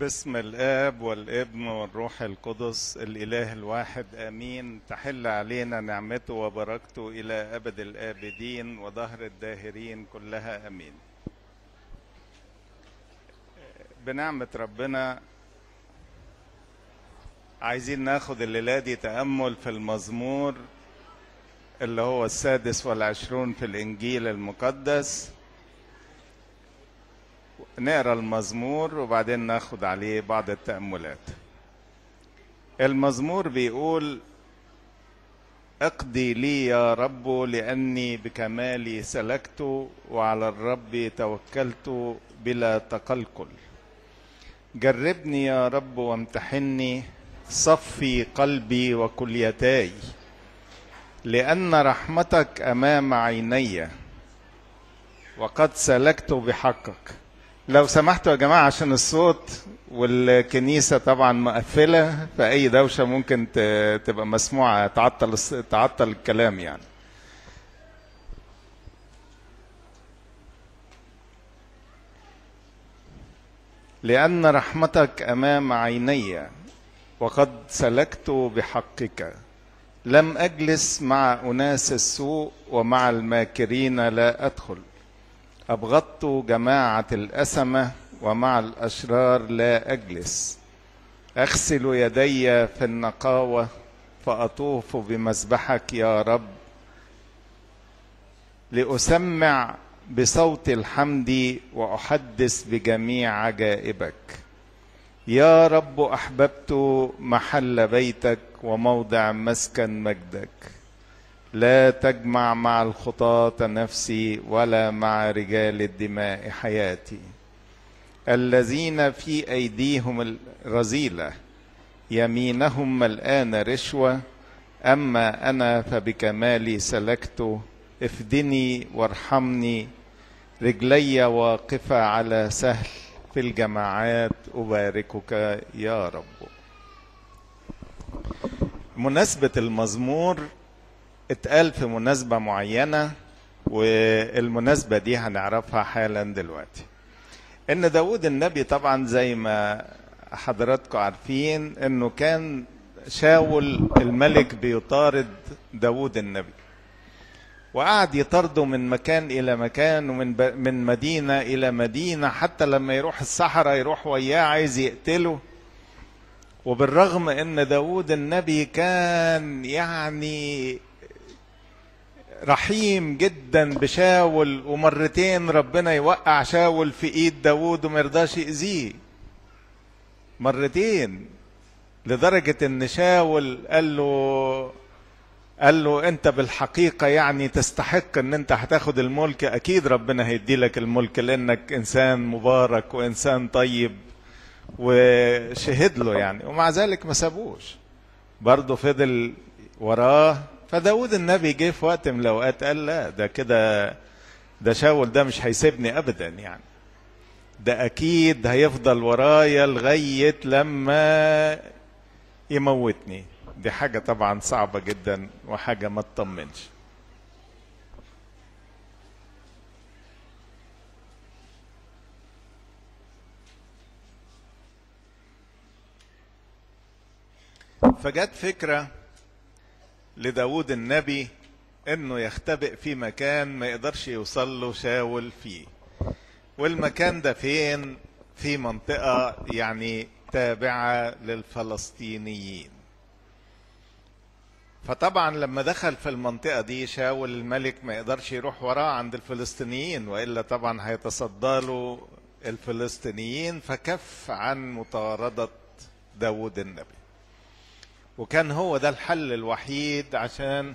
باسم الاب والابن والروح القدس الاله الواحد امين تحل علينا نعمته وبركته الى ابد الابدين وظهر الداهرين كلها امين بنعمه ربنا عايزين ناخد الليله دي تامل في المزمور اللي هو السادس والعشرون في الانجيل المقدس نقرا المزمور وبعدين ناخد عليه بعض التأملات المزمور بيقول اقضي لي يا رب لأني بكمالي سلكت وعلى الرب توكلت بلا تقلقل جربني يا رب وامتحني صفي قلبي وكليتاي لأن رحمتك أمام عيني وقد سلكت بحقك لو سمحتوا يا جماعة عشان الصوت والكنيسة طبعا مقفلة فأي دوشة ممكن تبقى مسموعة تعطل تعطل الكلام يعني. لأن رحمتك أمام عيني وقد سلكت بحقك لم أجلس مع أناس السوء ومع الماكرين لا أدخل أبغضت جماعة الأسمة ومع الأشرار لا أجلس أغسل يدي في النقاوة فأطوف بمسبحك يا رب لأسمع بصوت الحمد وأحدث بجميع عجائبك يا رب أحببت محل بيتك وموضع مسكن مجدك لا تجمع مع الخطاة نفسي ولا مع رجال الدماء حياتي الذين في أيديهم الرذيلة يمينهم ملآن رشوة أما أنا فبكمالي سلكت افدني وارحمني رجلي واقفة على سهل في الجماعات أباركك يا رب مناسبة المزمور اتقال في مناسبة معينة والمناسبة دي هنعرفها حالا دلوقتي ان داود النبي طبعا زي ما حضراتكم عارفين انه كان شاول الملك بيطارد داود النبي وقعد يطارده من مكان الى مكان ومن ب... من مدينه الى مدينه حتى لما يروح الصحراء يروح وياه عايز يقتله وبالرغم ان داود النبي كان يعني رحيم جدا بشاول ومرتين ربنا يوقع شاول في ايد داود وما يرضاش يأذيه مرتين لدرجة ان شاول قال له قال له انت بالحقيقة يعني تستحق ان انت هتاخد الملك اكيد ربنا هيدي لك الملك لانك انسان مبارك وانسان طيب وشهد له يعني ومع ذلك ما سابوش برضه فضل وراه فداود النبي جه في وقت من الاوقات قال لا ده كده ده شاول ده مش هيسيبني ابدا يعني ده اكيد هيفضل ورايا لغايه لما يموتني دي حاجه طبعا صعبه جدا وحاجه ما تطمنش فجت فكره لداود النبي انه يختبئ في مكان ما يقدرش يوصل له شاول فيه والمكان ده فين في منطقة يعني تابعة للفلسطينيين فطبعا لما دخل في المنطقة دي شاول الملك ما يقدرش يروح وراه عند الفلسطينيين وإلا طبعا هيتصدى له الفلسطينيين فكف عن مطاردة داود النبي وكان هو ده الحل الوحيد عشان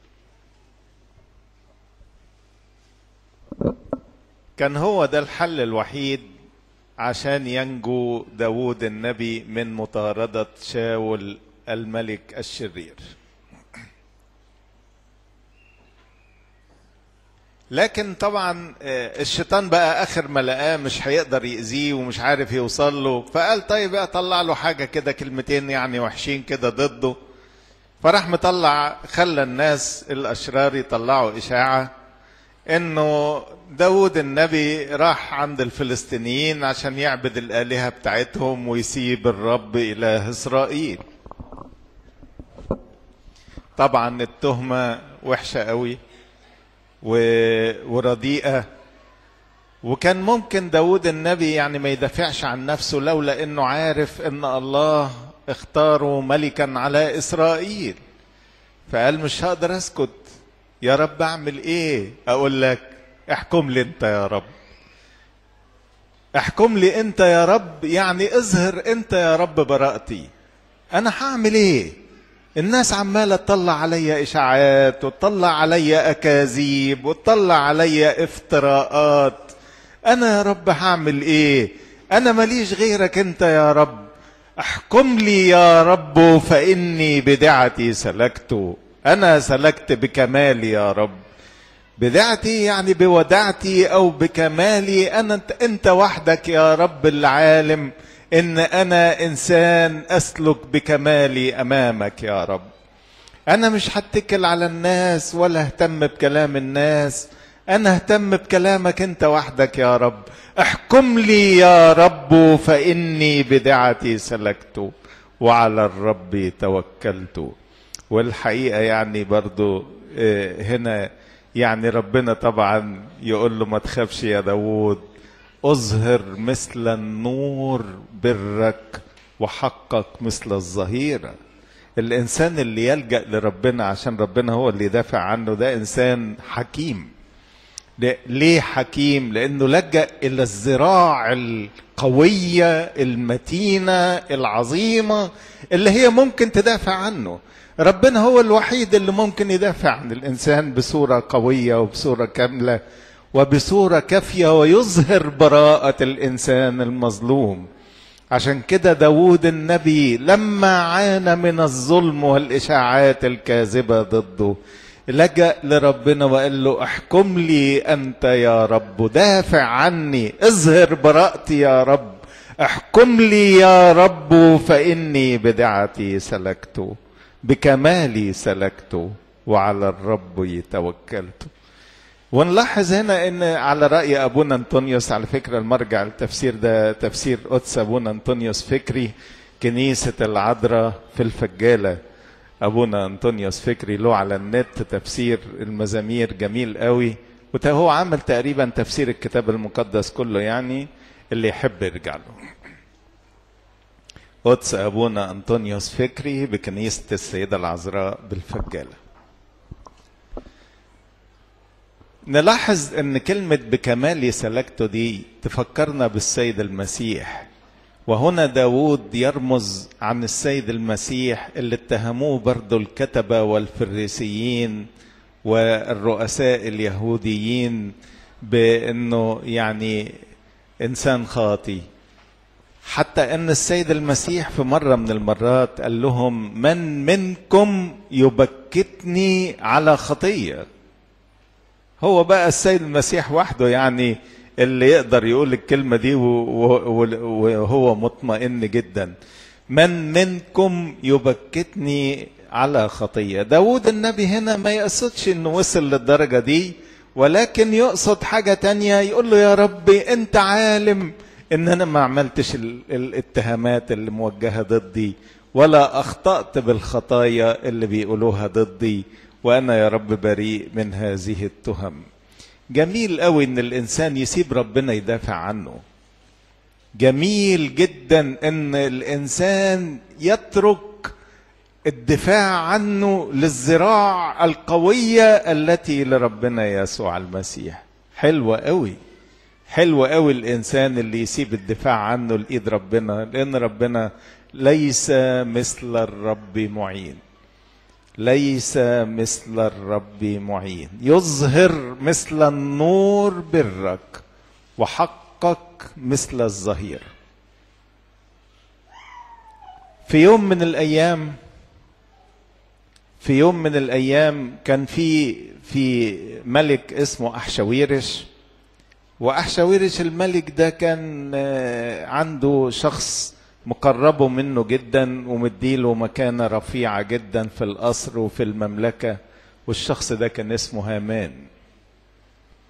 كان هو ده الحل الوحيد عشان ينجو داود النبي من مطاردة شاول الملك الشرير لكن طبعا الشيطان بقى اخر ما لقاه مش هيقدر يأذيه ومش عارف يوصل له فقال طيب بقى طلع له حاجه كده كلمتين يعني وحشين كده ضده فراح مطلع خلى الناس الاشرار يطلعوا اشاعه انه داود النبي راح عند الفلسطينيين عشان يعبد الآلهة بتاعتهم ويسيب الرب إله إسرائيل طبعا التهمة وحشة قوي ورديئة وكان ممكن داود النبي يعني ما يدافعش عن نفسه لولا انه عارف ان الله اختاره ملكا على اسرائيل فقال مش هقدر اسكت يا رب اعمل ايه اقول لك احكم لي انت يا رب احكم لي انت يا رب يعني اظهر انت يا رب براءتي انا هعمل ايه الناس عمالة تطلع عليا إشاعات وتطلع عليا أكاذيب وتطلع عليا افتراءات أنا يا رب هعمل إيه أنا ماليش غيرك أنت يا رب احكم لي يا رب فإني بدعتي سلكت أنا سلكت بكمالي يا رب بدعتي يعني بودعتي أو بكمالي أنا أنت وحدك يا رب العالم ان انا انسان اسلك بكمالي امامك يا رب انا مش هتكل على الناس ولا اهتم بكلام الناس انا اهتم بكلامك انت وحدك يا رب احكم لي يا رب فاني بدعتي سلكت وعلى الرب توكلت والحقيقه يعني برضو هنا يعني ربنا طبعا يقول له ما تخافش يا داوود اظهر مثل النور برك وحقك مثل الظهيره الانسان اللي يلجا لربنا عشان ربنا هو اللي يدافع عنه ده انسان حكيم ليه حكيم لانه لجا الى الذراع القويه المتينه العظيمه اللي هي ممكن تدافع عنه ربنا هو الوحيد اللي ممكن يدافع عن الانسان بصوره قويه وبصوره كامله وبصورة كافية ويظهر براءة الإنسان المظلوم عشان كده داود النبي لما عانى من الظلم والإشاعات الكاذبة ضده لجأ لربنا وقال له احكم لي أنت يا رب دافع عني اظهر براءتي يا رب احكم لي يا رب فإني بدعتي سلكت بكمالي سلكت وعلى الرب توكلت ونلاحظ هنا ان على راي ابونا انطونيوس على فكره المرجع التفسير ده تفسير قدس ابونا انطونيوس فكري كنيسه العذراء في الفجاله ابونا انطونيوس فكري له على النت تفسير المزامير جميل قوي وهو عمل تقريبا تفسير الكتاب المقدس كله يعني اللي يحب يرجع له قدس ابونا انطونيوس فكري بكنيسه السيده العذراء بالفجاله نلاحظ ان كلمة بكمالي سلكته دي تفكرنا بالسيد المسيح وهنا داود يرمز عن السيد المسيح اللي اتهموه برضو الكتبة والفريسيين والرؤساء اليهوديين بانه يعني انسان خاطي حتى ان السيد المسيح في مرة من المرات قال لهم من منكم يبكتني على خطيه هو بقى السيد المسيح وحده يعني اللي يقدر يقول الكلمة دي وهو مطمئن جدا من منكم يبكتني على خطية داود النبي هنا ما يقصدش انه وصل للدرجة دي ولكن يقصد حاجة تانية يقول له يا ربي انت عالم ان انا ما عملتش الاتهامات اللي موجهة ضدي ولا اخطأت بالخطايا اللي بيقولوها ضدي وانا يا رب بريء من هذه التهم جميل قوي ان الانسان يسيب ربنا يدافع عنه جميل جدا ان الانسان يترك الدفاع عنه للذراع القويه التي لربنا يسوع المسيح حلوه قوي حلو قوي الانسان اللي يسيب الدفاع عنه لايد ربنا لان ربنا ليس مثل الرب معين ليس مثل الرب معين يظهر مثل النور برك وحقك مثل الظهير في يوم من الايام في يوم من الايام كان في في ملك اسمه احشاويرش واحشاويرش الملك ده كان عنده شخص مقربه منه جدا ومديله مكانة رفيعة جدا في القصر وفي المملكة والشخص ده كان اسمه هامان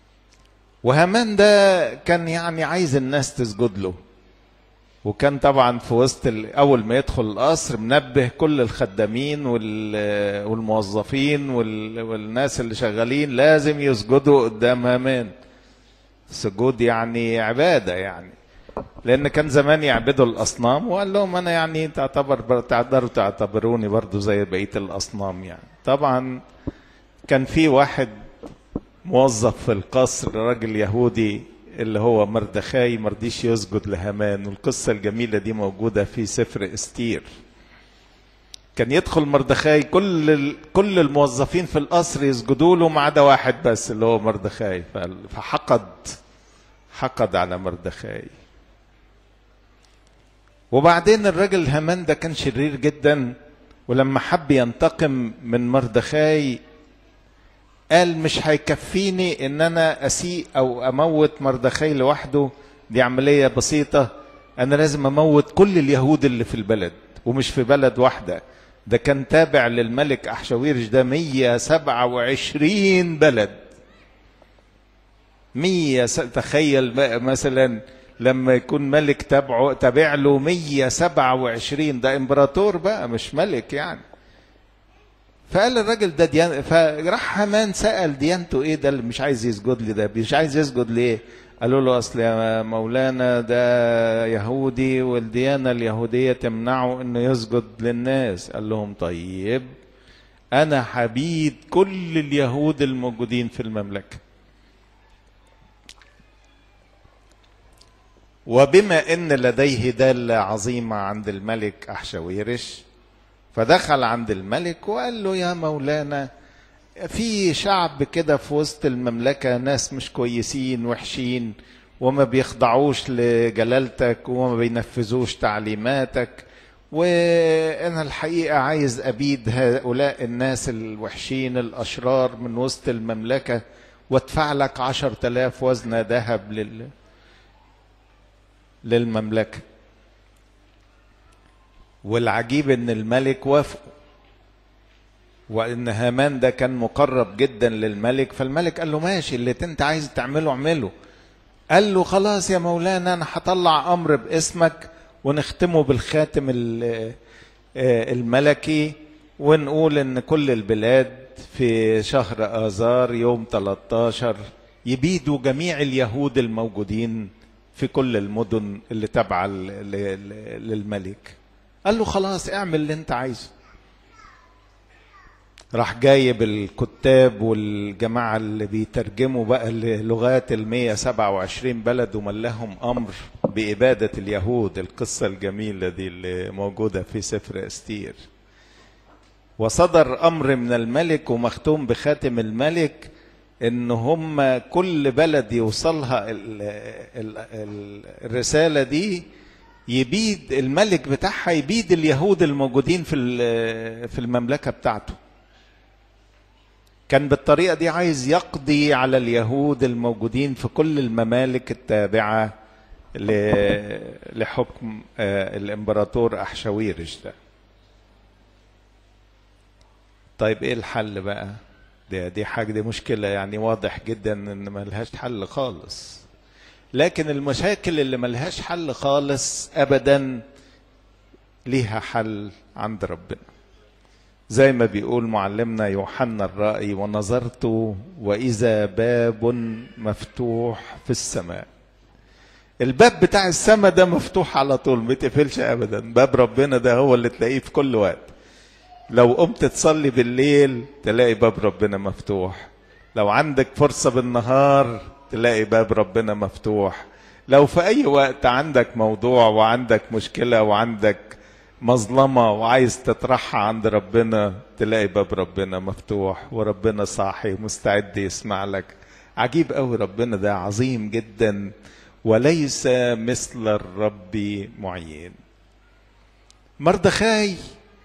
وهامان ده كان يعني عايز الناس تسجد له وكان طبعا في وسط اول ما يدخل القصر منبه كل الخدامين والموظفين والناس اللي شغالين لازم يسجدوا قدام هامان سجود يعني عباده يعني لان كان زمان يعبدوا الاصنام وقال لهم انا يعني تعتبر تقدروا تعتبروني برضو زي بقيه الاصنام يعني طبعا كان في واحد موظف في القصر راجل يهودي اللي هو مردخاي مرضيش يسجد لهامان والقصة الجميلة دي موجودة في سفر استير كان يدخل مردخاي كل كل الموظفين في القصر يسجدوا له ما عدا واحد بس اللي هو مردخاي فحقد حقد على مردخاي وبعدين الراجل هامان ده كان شرير جدا ولما حب ينتقم من مردخاي قال مش هيكفيني ان انا اسيء او اموت مردخاي لوحده دي عملية بسيطة انا لازم اموت كل اليهود اللي في البلد ومش في بلد واحدة ده كان تابع للملك احشاويرش ده 127 بلد 100 تخيل بقى مثلا لما يكون ملك تابعه تابع له 127 ده امبراطور بقى مش ملك يعني فقال الراجل ده ديان فراح هامان سأل ديانته ايه ده اللي مش عايز يسجد لي ده مش عايز يسجد ليه قالوا له اصل يا مولانا ده يهودي والديانة اليهودية تمنعه انه يسجد للناس قال لهم طيب انا حبيد كل اليهود الموجودين في المملكة وبما ان لديه دالة عظيمة عند الملك احشاويرش فدخل عند الملك وقال له يا مولانا في شعب كده في وسط المملكة ناس مش كويسين وحشين وما بيخضعوش لجلالتك وما بينفذوش تعليماتك وانا الحقيقة عايز ابيد هؤلاء الناس الوحشين الاشرار من وسط المملكة وادفع لك عشر تلاف وزنة ذهب لل... للمملكة والعجيب ان الملك وافق وان هامان ده كان مقرب جدا للملك فالملك قال له ماشي اللي انت عايز تعمله اعمله قال له خلاص يا مولانا انا هطلع امر باسمك ونختمه بالخاتم الملكي ونقول ان كل البلاد في شهر اذار يوم 13 يبيدوا جميع اليهود الموجودين في كل المدن اللي تابعه للملك قال له خلاص اعمل اللي انت عايزه راح جايب الكتاب والجماعة اللي بيترجموا بقى لغات ال 127 بلد وملهم أمر بإبادة اليهود القصة الجميلة دي اللي موجودة في سفر استير وصدر أمر من الملك ومختوم بخاتم الملك إن هم كل بلد يوصلها ال ال ال الرسالة دي يبيد الملك بتاعها يبيد اليهود الموجودين في في المملكه بتاعته كان بالطريقه دي عايز يقضي على اليهود الموجودين في كل الممالك التابعه لحكم الامبراطور احشاويرش ده طيب ايه الحل بقى دي دي حاجه دي مشكله يعني واضح جدا ان ملهاش حل خالص لكن المشاكل اللي ملهاش حل خالص ابدا ليها حل عند ربنا زي ما بيقول معلمنا يوحنا الرائي ونظرت واذا باب مفتوح في السماء الباب بتاع السماء ده مفتوح على طول ما تقفلش ابدا باب ربنا ده هو اللي تلاقيه في كل وقت لو قمت تصلي بالليل تلاقي باب ربنا مفتوح لو عندك فرصه بالنهار تلاقي باب ربنا مفتوح لو في اي وقت عندك موضوع وعندك مشكله وعندك مظلمه وعايز تطرحها عند ربنا تلاقي باب ربنا مفتوح وربنا صاحي ومستعد يسمع لك عجيب قوي ربنا ده عظيم جدا وليس مثل الرب معين مردخاي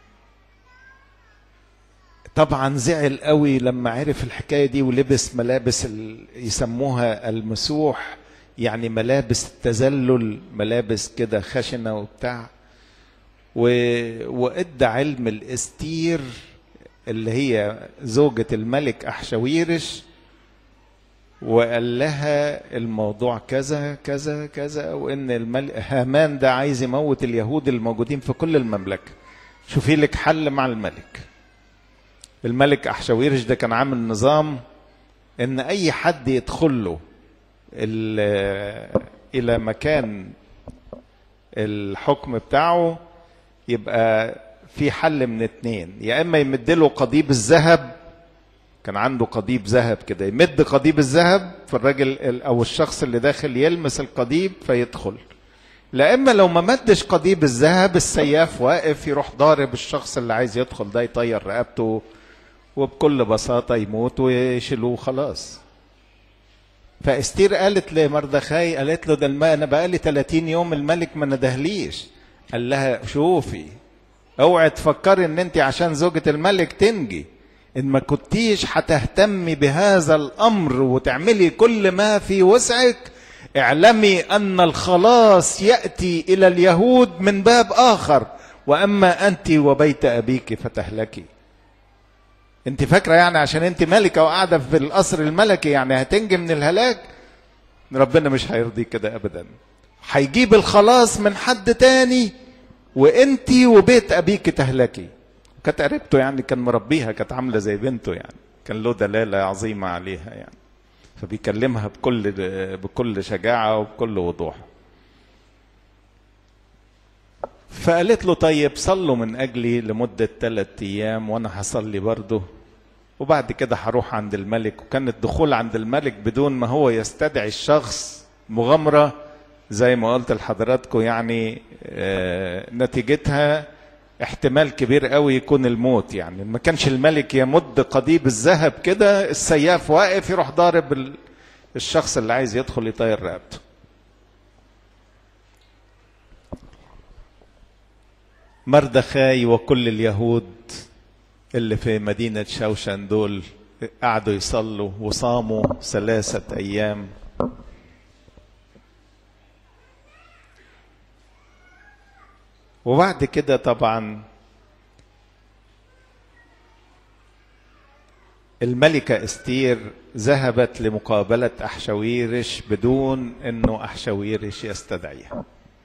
طبعا زعل قوي لما عرف الحكايه دي ولبس ملابس يسموها المسوح يعني ملابس التذلل ملابس كده خشنه وبتاع و... وادى علم الاستير اللي هي زوجة الملك أحشاويرش وقال لها الموضوع كذا كذا كذا وان الملك هامان ده عايز يموت اليهود الموجودين في كل المملكه شوفي لك حل مع الملك الملك احشاويرش ده كان عامل نظام ان اي حد يدخل له الى مكان الحكم بتاعه يبقى في حل من اتنين يا اما يمد له قضيب الذهب كان عنده قضيب ذهب كده يمد قضيب الذهب فالراجل او الشخص اللي داخل يلمس القضيب فيدخل لا اما لو ما مدش قضيب الذهب السياف واقف يروح ضارب الشخص اللي عايز يدخل ده يطير رقبته وبكل بساطه يموت ويشيلوه خلاص فاستير قالت لمردخاي قالت له ده الماء انا بقالي 30 يوم الملك ما ندهليش قال لها شوفي اوعي تفكري ان انت عشان زوجة الملك تنجي ان ما كنتيش هتهتمي بهذا الامر وتعملي كل ما في وسعك اعلمي ان الخلاص ياتي الى اليهود من باب اخر واما انت وبيت ابيك فتهلكي انت فاكره يعني عشان انت ملكه وقاعده في القصر الملكي يعني هتنجي من الهلاك ربنا مش هيرضي كده ابدا هيجيب الخلاص من حد تاني وانت وبيت ابيك تهلكي كانت قريبته يعني كان مربيها كانت عامله زي بنته يعني كان له دلاله عظيمه عليها يعني فبيكلمها بكل بكل شجاعه وبكل وضوح فقالت له طيب صلوا من اجلي لمده ثلاثة ايام وانا هصلي برضه وبعد كده هروح عند الملك وكان الدخول عند الملك بدون ما هو يستدعي الشخص مغامره زي ما قلت لحضراتكم يعني آه نتيجتها احتمال كبير قوي يكون الموت يعني ما كانش الملك يمد قضيب الذهب كده السياف واقف يروح ضارب الشخص اللي عايز يدخل يطير رقبته مردخاي وكل اليهود اللي في مدينة شوشن دول قعدوا يصلوا وصاموا ثلاثة أيام وبعد كده طبعا الملكة استير ذهبت لمقابلة أحشويرش بدون أنه أحشويرش يستدعيها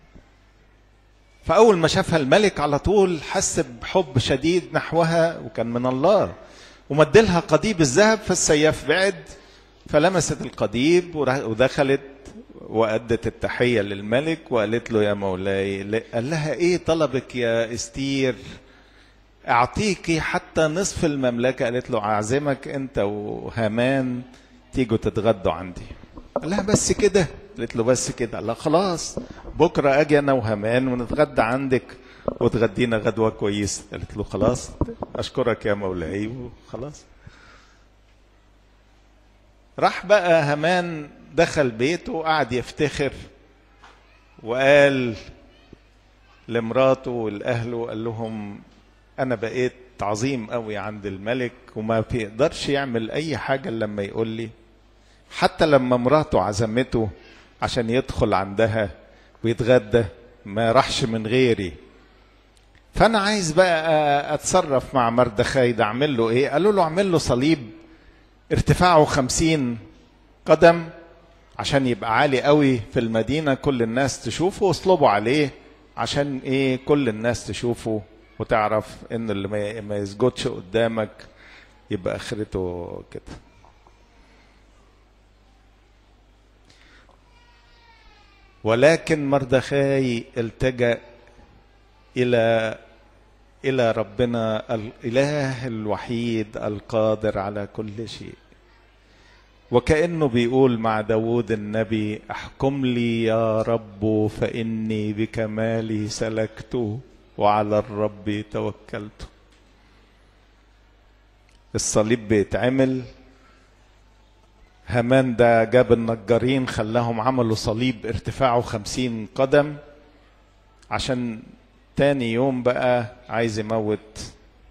فأول ما شافها الملك على طول حس بحب شديد نحوها وكان من الله ومدلها قضيب الذهب فالسياف بعد فلمست القضيب ودخلت وأدت التحية للملك وقالت له يا مولاي قال لها إيه طلبك يا استير أعطيكي حتى نصف المملكة قالت له أعزمك أنت وهامان تيجوا تتغدوا عندي قال لها بس كده قالت له بس كده لا خلاص بكرة أجي أنا وهامان ونتغدى عندك وتغدينا غدوة كويسة قالت له خلاص أشكرك يا مولاي وخلاص راح بقى هامان دخل بيته وقعد يفتخر وقال لمراته ولأهله قال لهم أنا بقيت عظيم قوي عند الملك وما بيقدرش يعمل أي حاجة لما يقول لي حتى لما مراته عزمته عشان يدخل عندها ويتغدى ما راحش من غيري فأنا عايز بقى أتصرف مع مردخاي ده أعمل له إيه؟ قالوا له أعمل له صليب ارتفاعه خمسين قدم عشان يبقى عالي قوي في المدينة كل الناس تشوفه واصلبوا عليه عشان ايه كل الناس تشوفه وتعرف ان اللي ما يسجدش قدامك يبقى اخرته كده ولكن مردخاي التجأ الى الى ربنا الاله الوحيد القادر على كل شيء وكأنه بيقول مع داود النبي احكم لي يا رب فإني بكمالي سلكت وعلى الرب توكلت الصليب بيتعمل هامان ده جاب النجارين خلاهم عملوا صليب ارتفاعه خمسين قدم عشان تاني يوم بقى عايز يموت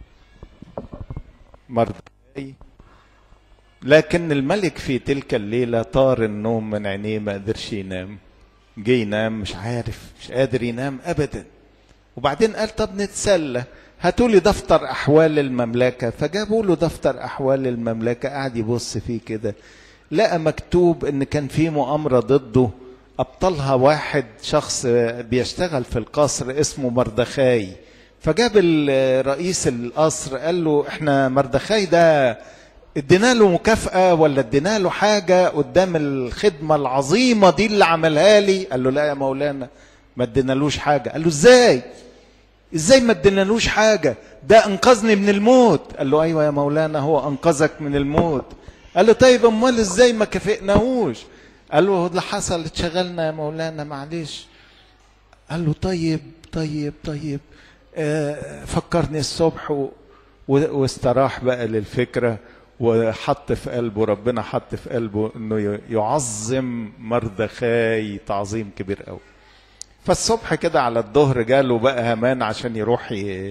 مردخاي لكن الملك في تلك الليلة طار النوم من عينيه ما قدرش ينام جه ينام مش عارف مش قادر ينام أبدا وبعدين قال طب نتسلى هاتوا لي دفتر أحوال المملكة فجابوا له دفتر أحوال المملكة قعد يبص فيه كده لقى مكتوب ان كان في مؤامره ضده ابطلها واحد شخص بيشتغل في القصر اسمه مردخاي فجاب رئيس القصر قال له احنا مردخاي ده ادينا له مكافأة ولا ادينا له حاجة قدام الخدمة العظيمة دي اللي عملها لي قال له لا يا مولانا ما ادينالوش حاجة قال له ازاي ازاي ما ادينالوش حاجة ده انقذني من الموت قال له ايوه يا مولانا هو انقذك من الموت قال له طيب امال ازاي ما كافئناهوش قال له اللي حصل اتشغلنا يا مولانا معلش قال له طيب طيب طيب آه فكرني الصبح و... واستراح بقى للفكره وحط في قلبه ربنا حط في قلبه انه يعظم مردخاي تعظيم كبير قوي فالصبح كده على الظهر جاله بقى هامان عشان يروح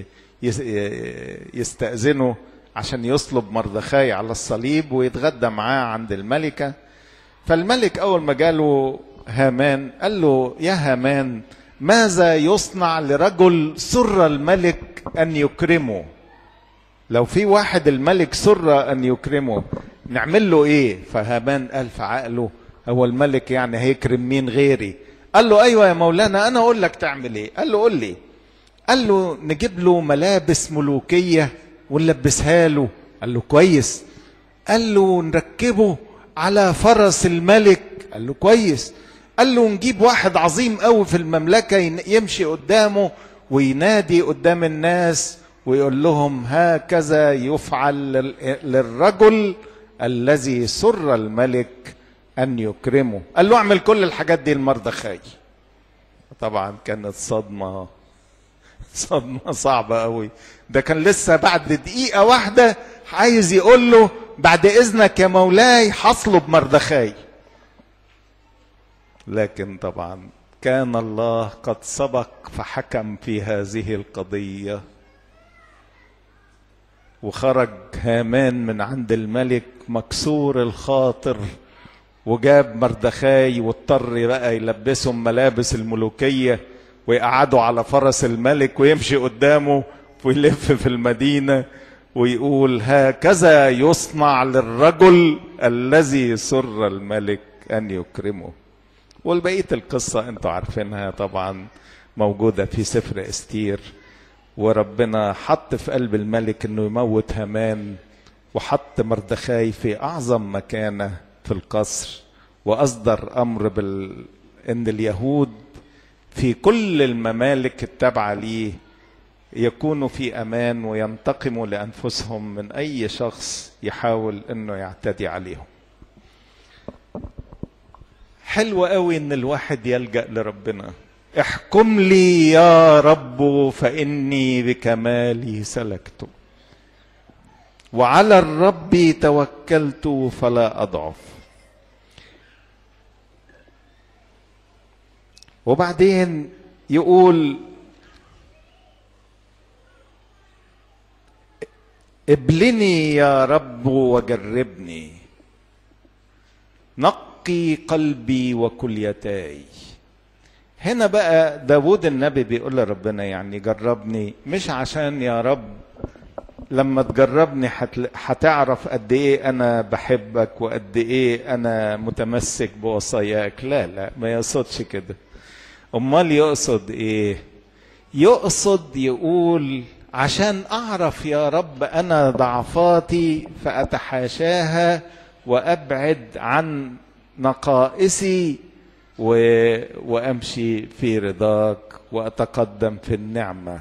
يستأذنه عشان يصلب مردخاي على الصليب ويتغدى معاه عند الملكة فالملك أول ما جاله هامان قال له يا هامان ماذا يصنع لرجل سر الملك أن يكرمه لو في واحد الملك سر أن يكرمه نعمل له إيه فهامان قال في عقله هو الملك يعني هيكرم مين غيري قال له أيوة يا مولانا أنا أقول لك تعمل إيه قال له قول لي قال له نجيب له ملابس ملوكية ونلبسها له قال له كويس قال له نركبه على فرس الملك قال له كويس قال له نجيب واحد عظيم قوي في المملكة يمشي قدامه وينادي قدام الناس ويقول لهم هكذا يفعل للرجل الذي سر الملك أن يكرمه قال له اعمل كل الحاجات دي لمردخاي طبعا كانت صدمة صدمة صعبة قوي ده كان لسه بعد دقيقة واحدة عايز يقول له بعد إذنك يا مولاي حصله بمردخاي لكن طبعا كان الله قد سبق فحكم في هذه القضية وخرج هامان من عند الملك مكسور الخاطر وجاب مردخاي واضطر بقى يلبسهم ملابس الملوكية ويقعدوا على فرس الملك ويمشي قدامه ويلف في المدينة ويقول هكذا يصنع للرجل الذي سر الملك أن يكرمه والبقية القصة انتوا عارفينها طبعا موجودة في سفر استير وربنا حط في قلب الملك انه يموت هامان وحط مردخاي في اعظم مكانه في القصر واصدر امر بال ان اليهود في كل الممالك التابعه ليه يكونوا في امان وينتقموا لانفسهم من اي شخص يحاول انه يعتدي عليهم حلو قوي ان الواحد يلجا لربنا احكم لي يا رب فاني بكمالي سلكت وعلى الرب توكلت فلا اضعف وبعدين يقول ابلني يا رب وجربني نقي قلبي وكليتاي هنا بقى داود النبي بيقول لربنا يعني جربني مش عشان يا رب لما تجربني هتعرف قد ايه انا بحبك وقد ايه انا متمسك بوصاياك لا لا ما يقصدش كده امال يقصد ايه يقصد يقول عشان اعرف يا رب انا ضعفاتي فاتحاشاها وابعد عن نقائصي و... وامشي في رضاك واتقدم في النعمه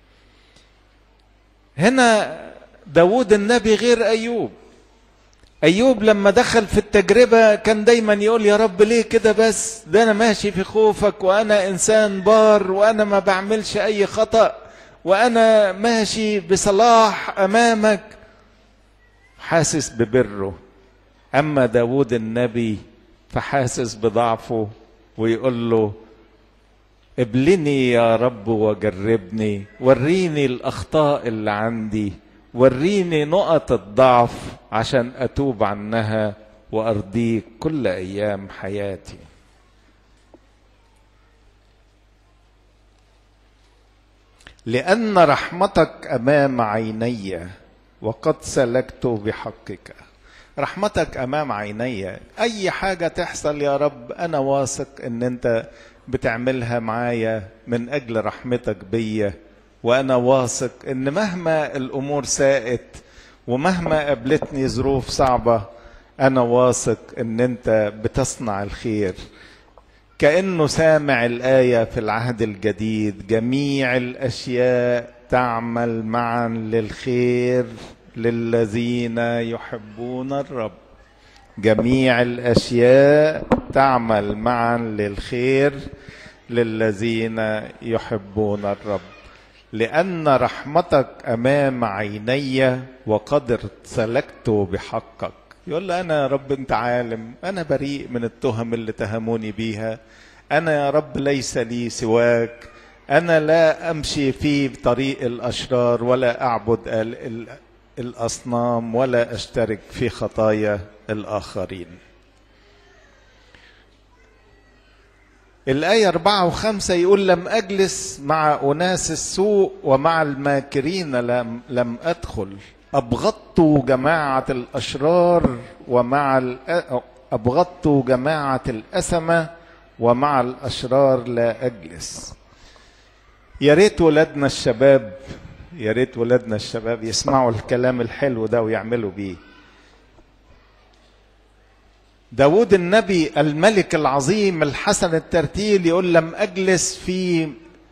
هنا داود النبي غير ايوب ايوب لما دخل في التجربه كان دايما يقول يا رب ليه كده بس ده انا ماشي في خوفك وانا انسان بار وانا ما بعملش اي خطا وانا ماشي بصلاح امامك حاسس ببره اما داود النبي فحاسس بضعفه ويقول له ابلني يا رب وجربني وريني الاخطاء اللي عندي وريني نقط الضعف عشان اتوب عنها وارضيك كل ايام حياتي لان رحمتك امام عيني وقد سلكت بحقك رحمتك امام عيني اي حاجه تحصل يا رب انا واثق ان انت بتعملها معايا من اجل رحمتك بيا وانا واثق ان مهما الامور ساءت ومهما قابلتني ظروف صعبه انا واثق ان انت بتصنع الخير كانه سامع الايه في العهد الجديد جميع الاشياء تعمل معا للخير للذين يحبون الرب جميع الاشياء تعمل معا للخير للذين يحبون الرب لان رحمتك امام عيني وقد سلكت بحقك يقول له انا يا رب انت عالم انا بريء من التهم اللي تهموني بيها انا يا رب ليس لي سواك انا لا امشي في طريق الاشرار ولا اعبد الاصنام ولا اشترك في خطايا الاخرين الآية أربعة وخمسة يقول لم أجلس مع أناس السوء ومع الماكرين لم, لم أدخل أبغضت جماعة الأشرار ومع أبغضت جماعة الأسمة ومع الأشرار لا أجلس يا ريت ولادنا الشباب يا ريت ولادنا الشباب يسمعوا الكلام الحلو ده ويعملوا بيه داود النبي الملك العظيم الحسن الترتيل يقول لم أجلس في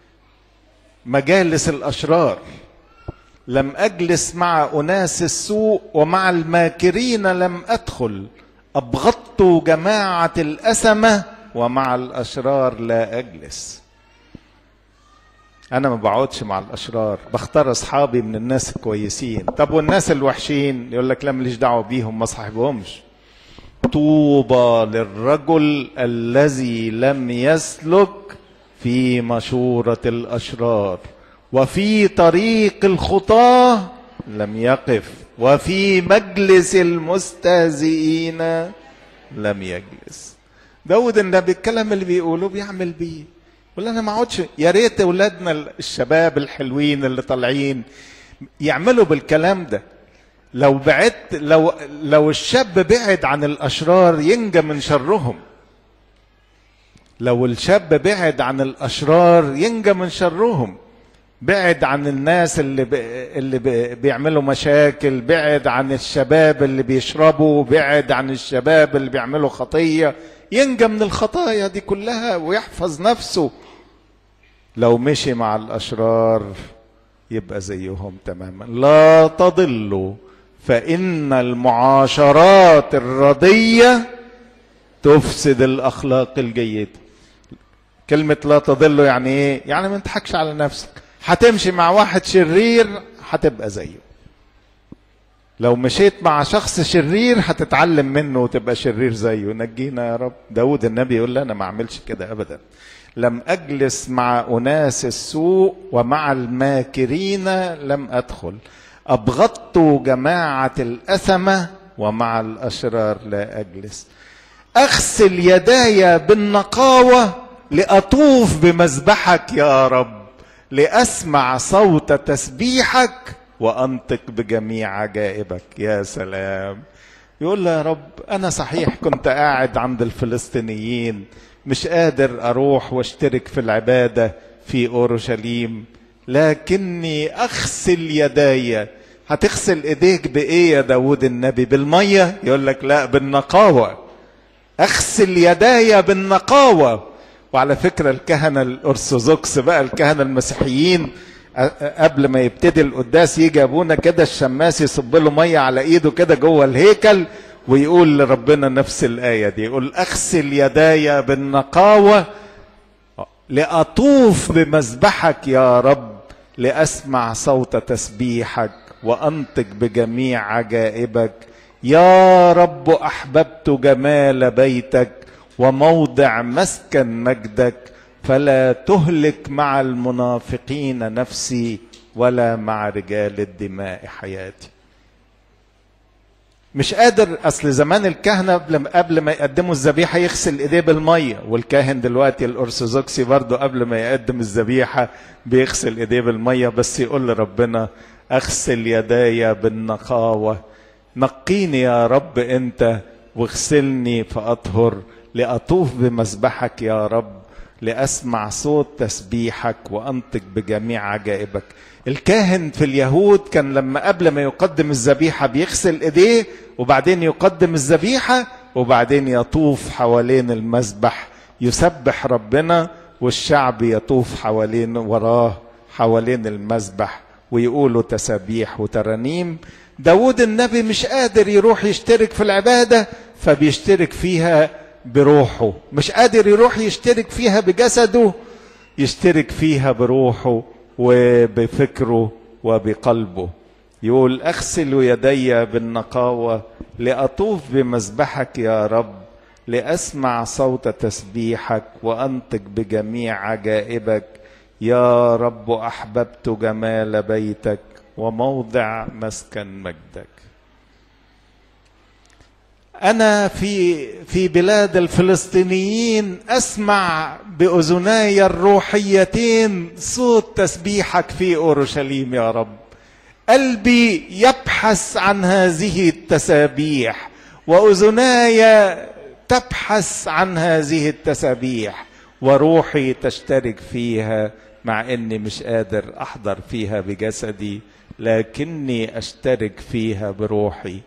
مجالس الأشرار لم أجلس مع أناس السوء ومع الماكرين لم أدخل أبغضت جماعة الأسمة ومع الأشرار لا أجلس أنا ما بقعدش مع الأشرار بختار أصحابي من الناس الكويسين طب والناس الوحشين يقول لك لا ماليش دعوة بيهم ما صاحبهمش طوبى للرجل الذي لم يسلك في مشورة الأشرار وفي طريق الخطاة لم يقف وفي مجلس المستهزئين لم يجلس داود النبي الكلام اللي بيقوله بيعمل بيه يقول انا ما اقعدش يا ريت اولادنا الشباب الحلوين اللي طالعين يعملوا بالكلام ده لو بعدت لو لو الشاب بعد عن الاشرار ينجى من شرهم لو الشاب بعد عن الاشرار ينجى من شرهم بعد عن الناس اللي ب... اللي ب... بيعملوا مشاكل بعد عن الشباب اللي بيشربوا بعد عن الشباب اللي بيعملوا خطيه ينجى من الخطايا دي كلها ويحفظ نفسه لو مشي مع الاشرار يبقى زيهم تماما لا تضلوا فان المعاشرات الرديه تفسد الاخلاق الجيده كلمه لا تضلوا يعني ايه يعني ما تضحكش على نفسك هتمشي مع واحد شرير هتبقى زيه لو مشيت مع شخص شرير هتتعلم منه وتبقى شرير زيه نجينا يا رب داود النبي يقول لي انا ما اعملش كده ابدا لم اجلس مع اناس السوء ومع الماكرين لم ادخل ابغضت جماعه الاثمه ومع الاشرار لا اجلس اغسل يداي بالنقاوه لاطوف بمذبحك يا رب لاسمع صوت تسبيحك وانطق بجميع عجائبك يا سلام يقول له يا رب انا صحيح كنت قاعد عند الفلسطينيين مش قادر اروح واشترك في العباده في اورشليم لكني اغسل يداي هتغسل ايديك بايه يا داود النبي بالميه يقول لك لا بالنقاوه اغسل يداي بالنقاوه وعلى فكره الكهنه الارثوذكس بقى الكهنه المسيحيين قبل ما يبتدي القداس يجي ابونا كده الشماس يصب له ميه على ايده كده جوه الهيكل ويقول لربنا نفس الايه دي يقول اغسل يداي بالنقاوه لاطوف بمذبحك يا رب لاسمع صوت تسبيحك وانطق بجميع عجائبك يا رب احببت جمال بيتك وموضع مسكن مجدك فلا تهلك مع المنافقين نفسي ولا مع رجال الدماء حياتي مش قادر اصل زمان الكهنه قبل قبل ما يقدموا الذبيحه يغسل ايديه بالميه والكاهن دلوقتي الارثوذكسي برضه قبل ما يقدم الذبيحه بيغسل ايديه بالميه بس يقول لربنا اغسل يداي بالنقاوه نقيني يا رب انت واغسلني فاطهر لاطوف بمسبحك يا رب لاسمع صوت تسبيحك وانطق بجميع عجائبك الكاهن في اليهود كان لما قبل ما يقدم الذبيحه بيغسل ايديه وبعدين يقدم الذبيحه وبعدين يطوف حوالين المذبح يسبح ربنا والشعب يطوف حوالين وراه حوالين المذبح ويقولوا تسابيح وترانيم داود النبي مش قادر يروح يشترك في العبادة فبيشترك فيها بروحه مش قادر يروح يشترك فيها بجسده يشترك فيها بروحه وبفكره وبقلبه يقول اغسل يدي بالنقاوة لأطوف بمذبحك يا رب لأسمع صوت تسبيحك وأنطق بجميع عجائبك يا رب أحببت جمال بيتك وموضع مسكن مجدك أنا في في بلاد الفلسطينيين أسمع بأذناي الروحيتين صوت تسبيحك في أورشليم يا رب قلبي يبحث عن هذه التسابيح وأذناي تبحث عن هذه التسابيح وروحي تشترك فيها مع اني مش قادر احضر فيها بجسدي لكني اشترك فيها بروحي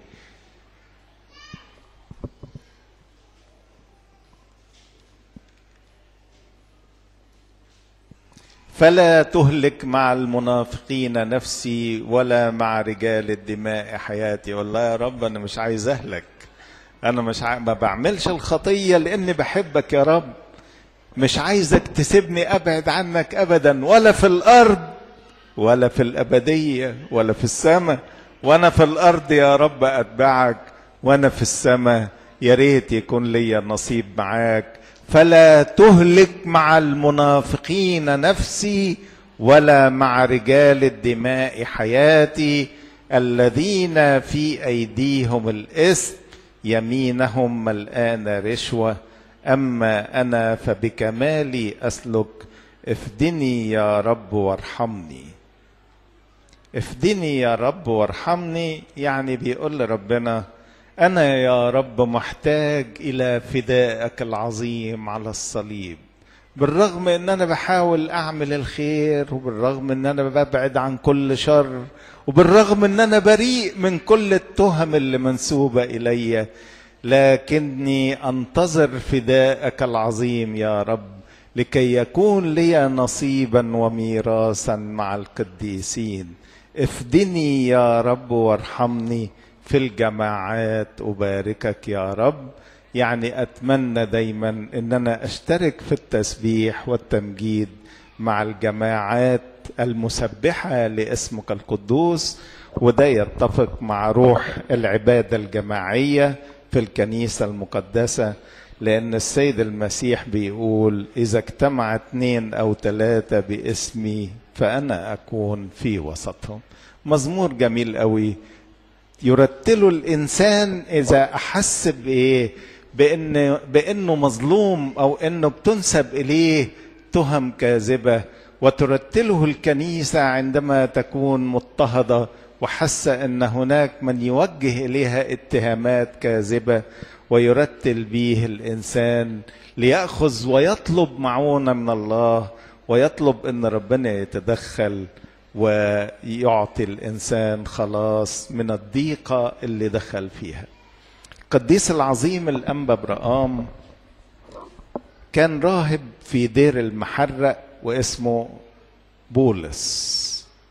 فلا تهلك مع المنافقين نفسي ولا مع رجال الدماء حياتي والله يا رب انا مش عايز اهلك انا مش ع... ما بعملش الخطيه لاني بحبك يا رب مش عايزك تسيبني ابعد عنك ابدا ولا في الارض ولا في الابديه ولا في السماء وانا في الارض يا رب اتبعك وانا في السماء يا ريت يكون لي نصيب معاك فلا تهلك مع المنافقين نفسي ولا مع رجال الدماء حياتي الذين في ايديهم الاثم يمينهم ملآن رشوه اما انا فبكمالي اسلك افدني يا رب وارحمني افدني يا رب وارحمني يعني بيقول لربنا انا يا رب محتاج الى فدائك العظيم على الصليب بالرغم ان انا بحاول اعمل الخير وبالرغم ان انا ببعد عن كل شر وبالرغم ان انا بريء من كل التهم اللي منسوبه الي لكني انتظر فداءك العظيم يا رب لكي يكون لي نصيبا وميراثا مع القديسين افدني يا رب وارحمني في الجماعات اباركك يا رب يعني اتمنى دايما ان انا اشترك في التسبيح والتمجيد مع الجماعات المسبحه لاسمك القدوس وده يتفق مع روح العباده الجماعيه في الكنيسه المقدسه لان السيد المسيح بيقول اذا اجتمع اثنين او ثلاثه باسمي فانا اكون في وسطهم مزمور جميل قوي يرتله الانسان اذا احس بايه بان بانه مظلوم او انه بتنسب اليه تهم كاذبه وترتله الكنيسه عندما تكون مضطهده وحاسه ان هناك من يوجه اليها اتهامات كاذبه ويرتل به الانسان لياخذ ويطلب معونه من الله ويطلب ان ربنا يتدخل ويعطي الانسان خلاص من الضيقه اللي دخل فيها القديس العظيم الانبا برقام كان راهب في دير المحرق واسمه بولس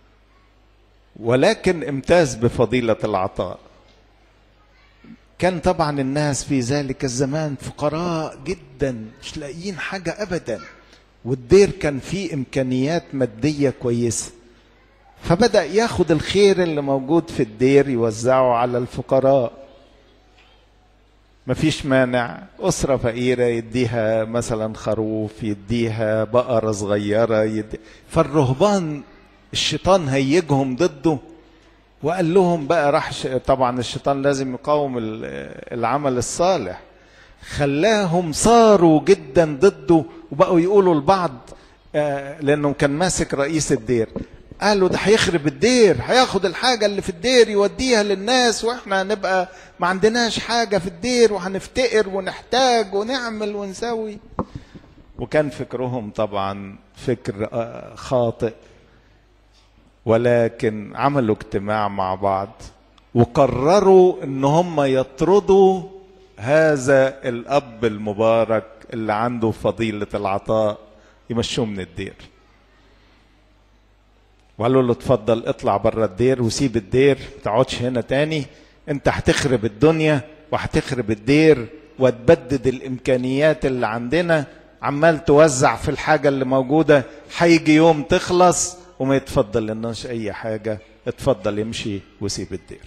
ولكن امتاز بفضيله العطاء كان طبعا الناس في ذلك الزمان فقراء جدا مش لاقيين حاجه ابدا والدير كان فيه امكانيات ماديه كويسه فبدا ياخد الخير اللي موجود في الدير يوزعه على الفقراء مفيش مانع أسرة فقيرة يديها مثلا خروف يديها بقرة صغيرة يدي فالرهبان الشيطان هيجهم ضده وقال لهم بقى راح ش... طبعا الشيطان لازم يقاوم العمل الصالح خلاهم صاروا جدا ضده وبقوا يقولوا لبعض آه لانه كان ماسك رئيس الدير قالوا ده هيخرب الدير هياخد الحاجة اللي في الدير يوديها للناس واحنا هنبقى ما عندناش حاجة في الدير وهنفتقر ونحتاج ونعمل ونسوي وكان فكرهم طبعا فكر خاطئ ولكن عملوا اجتماع مع بعض وقرروا ان هم يطردوا هذا الاب المبارك اللي عنده فضيلة العطاء يمشوه من الدير وقالوا له اتفضل اطلع بره الدير وسيب الدير ما تقعدش هنا تاني انت هتخرب الدنيا وهتخرب الدير وتبدد الامكانيات اللي عندنا عمال توزع في الحاجه اللي موجوده هيجي يوم تخلص وما يتفضل لناش اي حاجه اتفضل يمشي وسيب الدير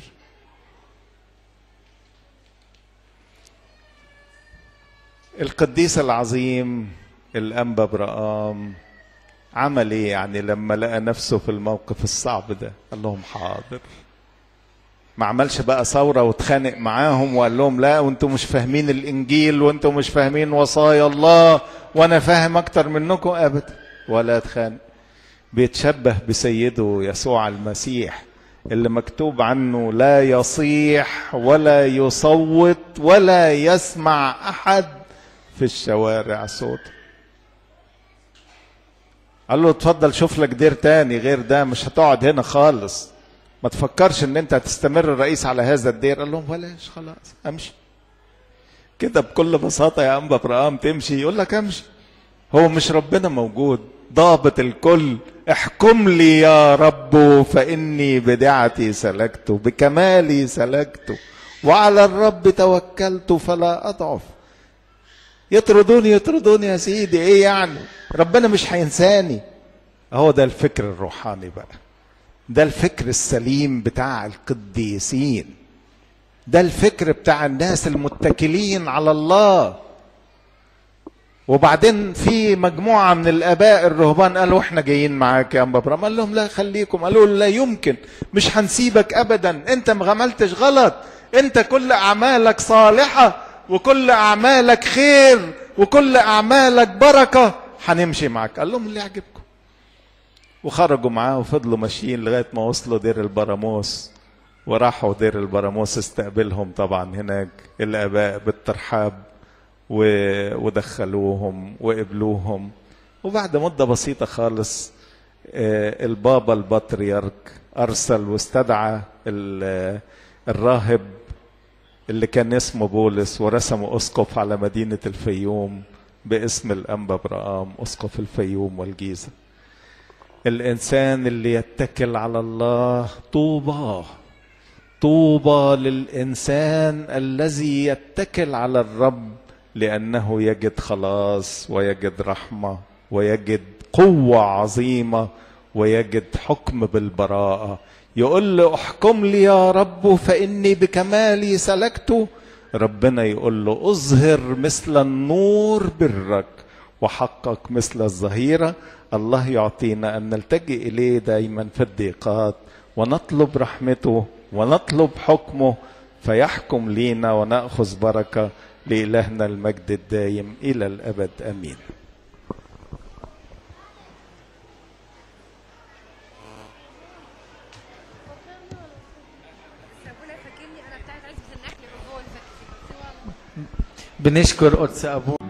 القديس العظيم الانبا برقام عمل ايه يعني لما لقى نفسه في الموقف الصعب ده قال لهم حاضر ما عملش بقى ثوره واتخانق معاهم وقال لهم لا وانتم مش فاهمين الانجيل وانتم مش فاهمين وصايا الله وانا فاهم اكتر منكم ابدا ولا اتخانق بيتشبه بسيده يسوع المسيح اللي مكتوب عنه لا يصيح ولا يصوت ولا يسمع احد في الشوارع صوته قال له اتفضل شوف لك دير تاني غير ده مش هتقعد هنا خالص ما تفكرش ان انت هتستمر الرئيس على هذا الدير قال لهم بلاش خلاص امشي كده بكل بساطه يا انبا ابراهام تمشي يقول لك امشي هو مش ربنا موجود ضابط الكل احكم لي يا رب فاني بدعتي سلكت بكمالي سلكت وعلى الرب توكلت فلا اضعف يطردوني يطردوني يا سيدي ايه يعني ربنا مش هينساني هو ده الفكر الروحاني بقى ده الفكر السليم بتاع القديسين ده الفكر بتاع الناس المتكلين على الله وبعدين في مجموعة من الآباء الرهبان قالوا احنا جايين معاك يا أم ابراهيم قال لهم لا خليكم قالوا لا يمكن مش هنسيبك أبدا أنت ما عملتش غلط أنت كل أعمالك صالحة وكل أعمالك خير وكل أعمالك بركة هنمشي معاك قال لهم اللي يعجبكم وخرجوا معاه وفضلوا ماشيين لغايه ما وصلوا دير البراموس وراحوا دير البراموس استقبلهم طبعا هناك الاباء بالترحاب و... ودخلوهم وقبلوهم وبعد مده بسيطه خالص البابا البطريرك ارسل واستدعى الراهب اللي كان اسمه بولس ورسمه اسقف على مدينه الفيوم باسم الانبا برقام اسقف الفيوم والجيزه الانسان اللي يتكل على الله طوبى طوبى للانسان الذي يتكل على الرب لانه يجد خلاص ويجد رحمه ويجد قوه عظيمه ويجد حكم بالبراءه يقول له احكم لي يا رب فاني بكمالي سلكت ربنا يقول له اظهر مثل النور برك وحقق مثل الظهيره الله يعطينا ان نلتجئ اليه دائما في الضيقات ونطلب رحمته ونطلب حكمه فيحكم لينا وناخذ بركه لالهنا المجد الدايم الى الابد امين بنشكر قدس ابونا